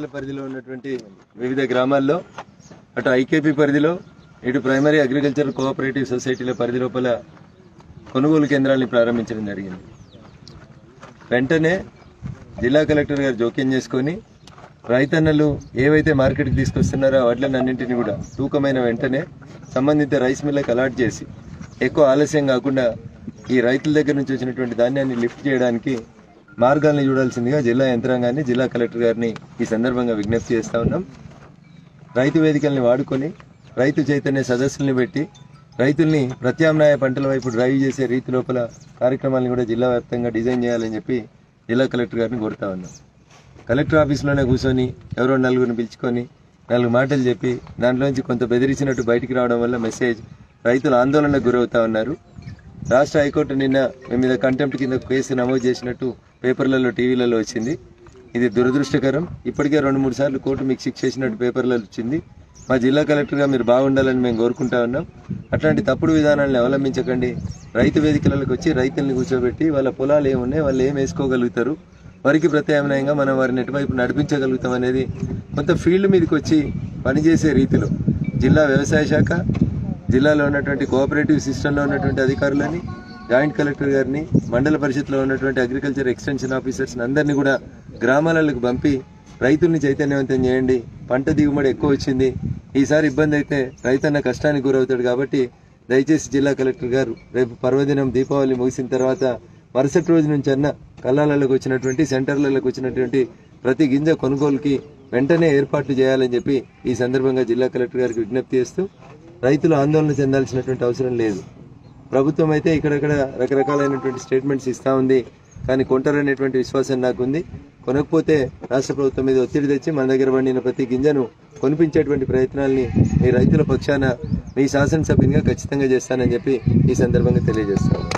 మండల పరిధిలో ఉన్నటువంటి వివిధ గ్రామాల్లో అటు ఐకేపీ పరిధిలో ఇటు ప్రైమరీ అగ్రికల్చర్ కోఆపరేటివ్ సొసైటీల పరిధి లోపల కొనుగోలు కేంద్రాన్ని ప్రారంభించడం జరిగింది వెంటనే జిల్లా కలెక్టర్ గారు జోక్యం చేసుకొని రైతన్నలు ఏవైతే మార్కెట్కి తీసుకొస్తున్నారో వాటిని అన్నింటినీ కూడా తూకమైన వెంటనే సంబంధిత రైస్ మిల్లకు అలాట్ చేసి ఎక్కువ ఆలస్యం కాకుండా ఈ రైతుల దగ్గర నుంచి వచ్చినటువంటి ధాన్యాన్ని లిఫ్ట్ చేయడానికి మార్గాల్ని చూడాల్సిందిగా జిల్లా యంత్రాంగాన్ని జిల్లా కలెక్టర్ గారిని ఈ సందర్భంగా విజ్ఞప్తి చేస్తా ఉన్నాం రైతు వేదికల్ని వాడుకొని రైతు చైతన్య సదస్సుల్ని పెట్టి రైతుల్ని ప్రత్యామ్నాయ పంటల వైపు డ్రైవ్ చేసే రీతి లోపల కార్యక్రమాలను కూడా జిల్లా వ్యాప్తంగా డిజైన్ చేయాలని చెప్పి జిల్లా కలెక్టర్ గారిని కోరుతా ఉన్నాం కలెక్టర్ ఆఫీస్లోనే కూర్చొని ఎవరో నలుగురిని పిలుచుకొని నాలుగు మాటలు చెప్పి దాంట్లోంచి కొంత బెదిరించినట్టు బయటికి రావడం వల్ల మెసేజ్ రైతులు ఆందోళనకు గురవుతా ఉన్నారు రాష్ట్ర హైకోర్టు నిన్న మీ మీద కంటెంప్ట్ కింద కేసు నమోదు చేసినట్టు పేపర్లలో టీవీలలో వచ్చింది ఇది దురదృష్టకరం ఇప్పటికే రెండు మూడు సార్లు కోర్టు మీకు శిక్ష చేసినట్టు పేపర్లలో వచ్చింది మా జిల్లా కలెక్టర్గా మీరు బాగుండాలని మేము కోరుకుంటా ఉన్నాం అట్లాంటి తప్పుడు విధానాలను అవలంబించకండి రైతు వేదికలకు వచ్చి రైతుల్ని కూర్చోబెట్టి వాళ్ళ పొలాలు ఏమున్నాయి వాళ్ళు ఏం వేసుకోగలుగుతారు వారికి ప్రత్యామ్నాయంగా మనం వారిని ఎటువైపు నడిపించగలుగుతాం అనేది కొంత ఫీల్డ్ మీదకి వచ్చి పనిచేసే రీతిలో జిల్లా వ్యవసాయ శాఖ జిల్లాలో ఉన్నటువంటి కోఆపరేటివ్ సిస్టంలో ఉన్నటువంటి అధికారులని జాయింట్ కలెక్టర్ గారిని మండల పరిషత్లో ఉన్నటువంటి అగ్రికల్చర్ ఎక్స్టెన్షన్ ఆఫీసర్స్ అందరినీ కూడా గ్రామాలకు పంపి రైతుల్ని చైతన్యవంతం చేయండి పంట దిగుబడి ఎక్కువ వచ్చింది ఈసారి ఇబ్బంది అయితే రైతన్న కష్టానికి గురవుతాడు కాబట్టి దయచేసి జిల్లా కలెక్టర్ గారు రేపు పర్వదినం దీపావళి ముగిసిన తర్వాత మరుసటి రోజు నుంచి అన్న కళ్ళాలకు వచ్చినటువంటి సెంటర్లకు వచ్చినటువంటి ప్రతి గింజ కొనుగోలుకి వెంటనే ఏర్పాట్లు చేయాలని చెప్పి ఈ సందర్భంగా జిల్లా కలెక్టర్ గారికి విజ్ఞప్తి చేస్తూ రైతులు ఆందోళన చెందాల్సినటువంటి అవసరం లేదు ప్రభుత్వం అయితే ఇక్కడక్కడ రకరకాలైనటువంటి స్టేట్మెంట్స్ ఇస్తా ఉంది కానీ కొంటారనేటువంటి విశ్వాసం నాకుంది కొనకపోతే రాష్ట్ర ప్రభుత్వం మీద ఒత్తిడి తెచ్చి మన దగ్గర పండిన ప్రతి గింజను కొనిపించేటువంటి ప్రయత్నాల్ని మీ రైతుల పక్షాన మీ శాసనసభ్యునిగా ఖచ్చితంగా చేస్తానని చెప్పి ఈ సందర్భంగా తెలియజేస్తాను